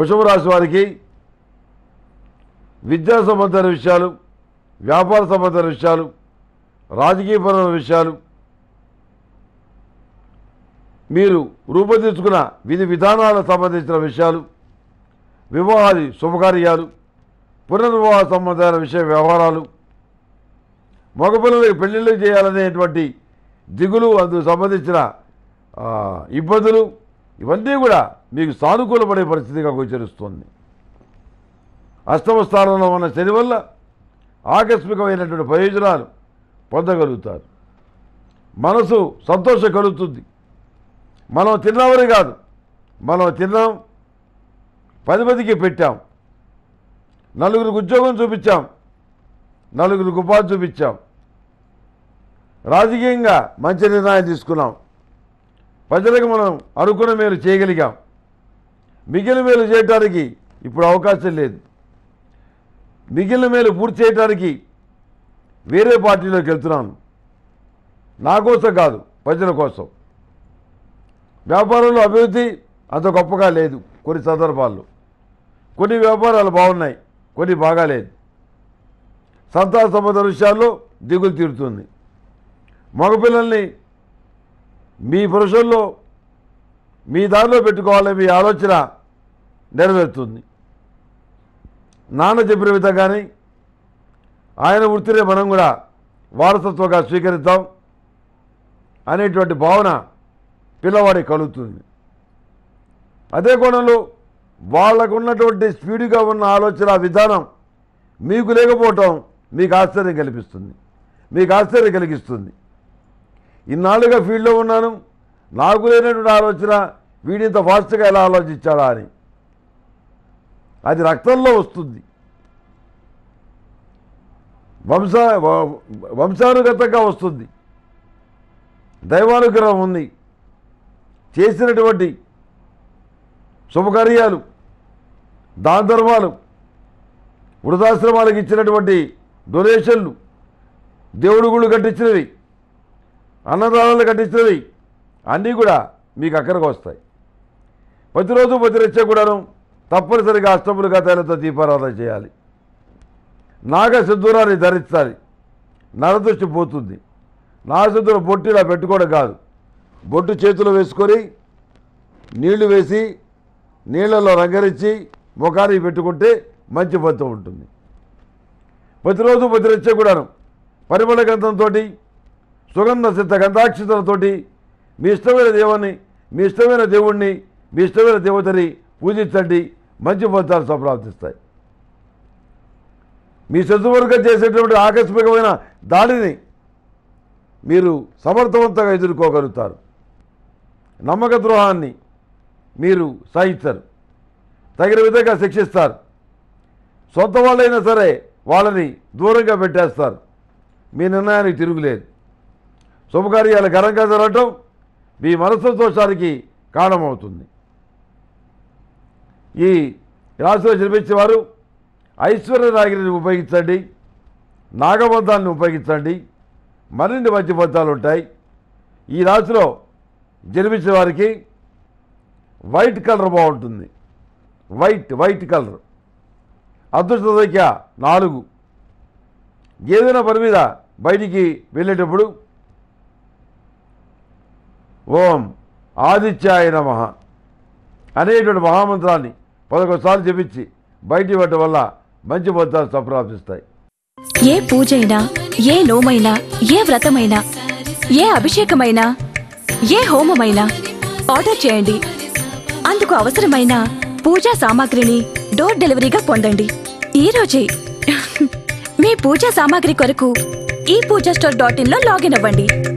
వృషభ రాశి వారికి విద్యా సంబంధమైన విషయాలు వ్యాపార సంబంధమైన విషయాలు రాజకీయపరమైన విషయాలు మీరు రూపొందించుకున్న విధి విధానాలకు సంబంధించిన విషయాలు వివాహాది శుభకార్యాలు పునర్వివాహ సంబంధమైన విషయ వ్యవహారాలు మగపిల్లలకి పెళ్లిళ్ళు చేయాలనేటువంటి దిగులు అందుకు సంబంధించిన ఆ, ఇబ్బందులు ఇవన్నీ కూడా మీకు సానుకూలపడే పరిస్థితిగా గోచరిస్తుంది అష్టమ స్థానంలో ఉన్న శని వల్ల ఆకస్మికమైనటువంటి ప్రయోజనాలు పొందగలుగుతారు మనసు సంతోషం కలుగుతుంది మనం తిన్నామని కాదు మనం తిన్నాం పది మందికి పెట్టాం నలుగురికి ఉద్యోగం చూపించాం నలుగురికి ఉపాధి చూపించాం రాజకీయంగా మంచి నిర్ణయం తీసుకున్నాం ప్రజలకు మనం అనుకున్న మేలు చేయగలిగాం మిగిలిన మేలు చేయడానికి ఇప్పుడు అవకాశం లేదు మిగిలిన మేలు పూర్తి చేయడానికి వేరే పార్టీలోకి వెళ్తున్నాను నా కోసం కాదు ప్రజల కోసం వ్యాపారంలో అభివృద్ధి అంత గొప్పగా లేదు కొన్ని సందర్భాల్లో కొన్ని వ్యాపారాలు బాగున్నాయి కొన్ని బాగాలేదు సంతాన సంబంధ విషయాల్లో దిగులు తీరుతుంది మగపిల్లల్ని మీ పురుషుల్లో మీ దారిలో పెట్టుకోవాలని మీ ఆలోచన నెరవేరుతుంది నాన్న చెప్పిన విధంగానే ఆయన వృత్తినే మనం కూడా వారసత్వంగా స్వీకరిద్దాం అనేటువంటి భావన పిల్లవాడికి కలుగుతుంది అదే కోణంలో వాళ్ళకు ఉన్నటువంటి స్పీడ్గా ఉన్న ఆలోచన విధానం మీకు లేకపోవటం మీకు ఆశ్చర్యం కల్పిస్తుంది మీకు ఆశ్చర్యం కలిగిస్తుంది ఇన్నాళ్ళుగా ఫీల్డ్లో ఉన్నాను నాకు లేనటువంటి ఆలోచన వీడింత ఫాస్ట్గా ఎలా ఆలోచించాడా అని అది రక్తంలో వస్తుంది వంశ వ- వంశానుగతంగా వస్తుంది దైవానుగ్రహం ఉంది చేసినటువంటి శుభకార్యాలు దాన ధర్మాలు వృద్ధాశ్రమాలకు ఇచ్చినటువంటి డొనేషన్లు దేవుడు గుళ్ళు కట్టించినవి అన్నదానాలు కట్టించినవి అన్నీ కూడా మీకు అక్కడికి వస్తాయి ప్రతిరోజు ప్రతిరచ్చ కూడాను తప్పనిసరిగా అష్టములుగా తైలతో దీపారాధన చేయాలి నాగ సిద్ధూరాన్ని ధరించాలి నరదృష్టి పోతుంది నాగసిద్ధుర బొట్టు ఇలా పెట్టుకోవడం కాదు బొట్టు చేతిలో వేసుకొని నీళ్లు వేసి నీళ్లలో రంగరించి ముఖానికి పెట్టుకుంటే మంచి ఫలితం ఉంటుంది ప్రతిరోజు ప్రతిరచ్చ కూడాను పరిమళ గంధంతో సుగంధ సిద్ధ గంధాక్షతలతోటి మీ ఇష్టమైన దేవుణ్ణి మీ ఇష్టమైన దేవుణ్ణి మీ ఇష్టమైన దేవతని పూజించండి మంచి ఫలితాలు సంప్రాప్తిస్తాయి మీ శత్రువర్గం చేసేటువంటి ఆకస్మికమైన దాడిని మీరు సమర్థవంతంగా ఎదుర్కోగలుగుతారు నమ్మక ద్రోహాన్ని మీరు సహిస్తారు తగిన విధంగా శిక్షిస్తారు సొంత వాళ్ళైనా సరే వాళ్ళని దూరంగా పెట్టేస్తారు మీ నిర్ణయానికి తిరుగులేదు శుభకార్యాలు ఘనంగా జరగటం మీ మనస్సంతోషానికి కారణమవుతుంది ఈ రాశిలో జన్మించేవారు ఐశ్వర్య నాగిరిని ఉపయోగించండి నాగబంధాన్ని ఉపయోగించండి మరిన్ని మంచి ఫలితాలు ఉంటాయి ఈ రాశిలో జన్మించిన వారికి వైట్ కలర్ బాగుంటుంది వైట్ వైట్ కలర్ అదృష్ట సంఖ్య నాలుగు ఏదైనా పని మీద బయటికి వెళ్ళేటప్పుడు ఓం ఆదిత్యాయ నమ అనేటువంటి మహామంత్రాన్ని పదకొండుసార్లు చెప్పించి బయటికి పెట్టడం వల్ల మంచి ఫలితాలు సంప్రాప్తిస్తాయి ఏ పూజైనా ఏ నోమైనా ఏ వ్రతమైనా ఏ అభిషేకమైనా ఏ హోమమైనా ఆర్డర్ చేయండి అందుకు అవసరమైన పూజా సామాగ్రిని డోర్ డెలివరీగా పొందండి ఈ రోజే మీ పూజా సామాగ్రి కొరకు ఈ పూజా స్టోర్ డాట్ ఇన్ లో లాగిన్ అవ్వండి